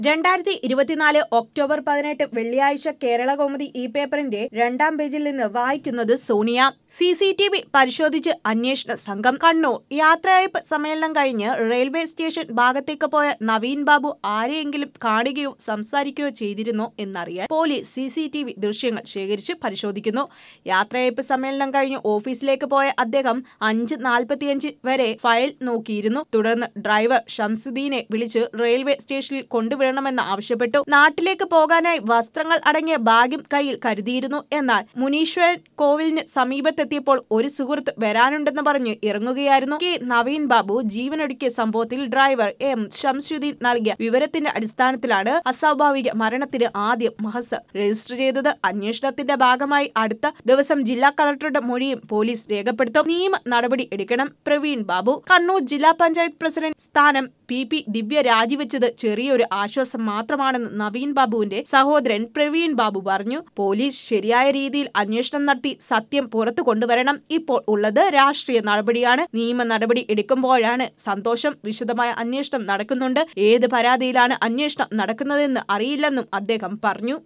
രണ്ടായിരത്തി ഇരുപത്തിനാല് ഒക്ടോബർ പതിനെട്ട് വെള്ളിയാഴ്ച കേരള കൗമുദി ഈ പേപ്പറിന്റെ രണ്ടാം പേജിൽ നിന്ന് വായിക്കുന്നത് Sonia C C T V പരിശോധിച്ച് അന്വേഷണ സംഘം കണ്ണൂർ യാത്രയയപ്പ് സമ്മേളനം കഴിഞ്ഞ് റെയിൽവേ സ്റ്റേഷൻ ഭാഗത്തേക്ക് പോയ നവീൻ ബാബു ആരെയെങ്കിലും കാണുകയോ സംസാരിക്കുകയോ ചെയ്തിരുന്നോ എന്നറിയാൻ police C C T V ദൃശ്യങ്ങൾ ശേഖരിച്ച് പരിശോധിക്കുന്നു യാത്രയയപ്പ് സമ്മേളനം കഴിഞ്ഞ് ഓഫീസിലേക്ക് പോയ അദ്ദേഹം അഞ്ച് നാൽപ്പത്തിയഞ്ച് വരെ ഫയൽ നോക്കിയിരുന്നു തുടർന്ന് ഡ്രൈവർ ഷംസുദ്ദീനെ വിളിച്ച് റെയിൽവേ സ്റ്റേഷനിൽ കൊണ്ടുവിടണമെന്ന് ആവശ്യപ്പെട്ടു നാട്ടിലേക്ക് പോകാനായി വസ്ത്രങ്ങൾ അടങ്ങിയ ബാഗും കയ്യിൽ കരുതിയിരുന്നു എന്നാൽ മുനീശ്വരൻ കോവിലിന് സമീപത്തെത്തിയപ്പോൾ ഒരു സുഹൃത്ത് വരാനുണ്ടെന്ന് പറഞ്ഞ് ഇറങ്ങുകയായിരുന്നു കെ നവീൻ ബാബു ജീവനൊടുക്കിയ സംഭവത്തിൽ ഡ്രൈവർ എം ഷംസുദ്ദീൻ നൽകിയ വിവരത്തിന്റെ അടിസ്ഥാനത്തിലാണ് അസ്വാഭാവിക മരണത്തിന് ആദ്യം മഹസ് രജിസ്റ്റർ ചെയ്തത് അന്വേഷണത്തിന്റെ ഭാഗമായി അടുത്ത ദിവസം ജില്ലാ കളക്ടറുടെ മൊഴിയും പോലീസ് രേഖപ്പെടുത്തും നിയമ നടപടി എടുക്കണം പ്രവീൺ ബാബു കണ്ണൂർ ജില്ലാ പഞ്ചായത്ത് പ്രസിഡന്റ് സ്ഥാനം പി പി ദിവ്യ രാജിവെച്ചത് ചെറിയൊരു ആശ്വാസം മാത്രമാണെന്ന് നവീൻ ബാബുവിന്റെ സഹോദരൻ പ്രവീൺ ബാബു പറഞ്ഞു പോലീസ് ശരിയായ രീതിയിൽ അന്വേഷണം നടത്തി സത്യം പുറത്തു കൊണ്ടുവരണം ഇപ്പോൾ ഉള്ളത് രാഷ്ട്രീയ നടപടിയാണ് നിയമ നടപടി എടുക്കുമ്പോഴാണ് സന്തോഷം വിശദമായ അന്വേഷണം നടക്കുന്നുണ്ട് ഏത് പരാതിയിലാണ് അന്വേഷണം നടക്കുന്നതെന്ന് അറിയില്ലെന്നും അദ്ദേഹം പറഞ്ഞു